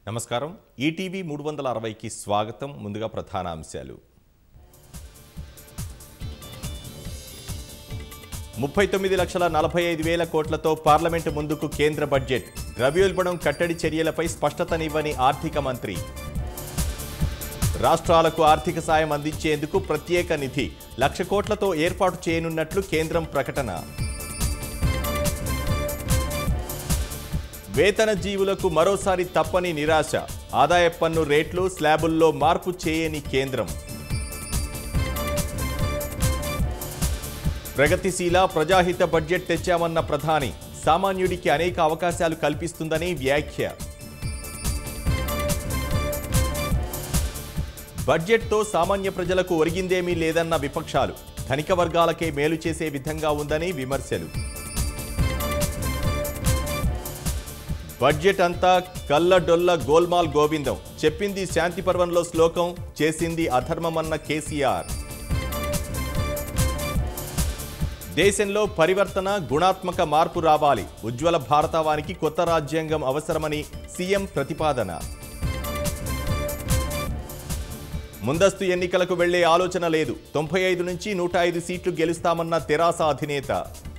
నమస్కారం ఈటీవీ మూడు వందల అరవైకి స్వాగతం ముందుగా ప్రధాన అంశాలు ముప్పై తొమ్మిది లక్షల నలభై ఐదు వేల కోట్లతో పార్లమెంటు ముందుకు కేంద్ర బడ్జెట్ ద్రవ్యోల్బణం కట్టడి చర్యలపై స్పష్టతనివ్వని ఆర్థిక మంత్రి రాష్ట్రాలకు ఆర్థిక సాయం అందించేందుకు ప్రత్యేక నిధి లక్ష కోట్లతో ఏర్పాటు చేయనున్నట్లు కేంద్రం ప్రకటన వేతన జీవులకు మరోసారి తప్పని నిరాశ ఆదాయ పన్ను రేట్లు స్లాబుల్లో మార్పు చేయని కేంద్రం ప్రగతిశీల ప్రజాహిత బడ్జెట్ తెచ్చామన్న ప్రధాని సామాన్యుడికి అనేక అవకాశాలు కల్పిస్తుందని వ్యాఖ్య బడ్జెట్తో సామాన్య ప్రజలకు ఒరిగిందేమీ లేదన్న విపక్షాలు ధనిక వర్గాలకే మేలు చేసే విధంగా ఉందని విమర్శలు బడ్జెట్ అంతా కళ్ళడొల్ల గోల్మాల్ గోవిందం చెప్పింది శాంతి పర్వంలో శ్లోకం చేసింది అధర్మమన్న కేసీఆర్ దేశంలో పరివర్తన గుణాత్మక మార్పు రావాలి ఉజ్వల భారతావానికి కొత్త రాజ్యాంగం అవసరమని సీఎం ప్రతిపాదన ముందస్తు ఎన్నికలకు వెళ్లే ఆలోచన లేదు తొంభై ఐదు నుంచి నూట ఐదు సీట్లు గెలుస్తామన్న తెరాస అధినేత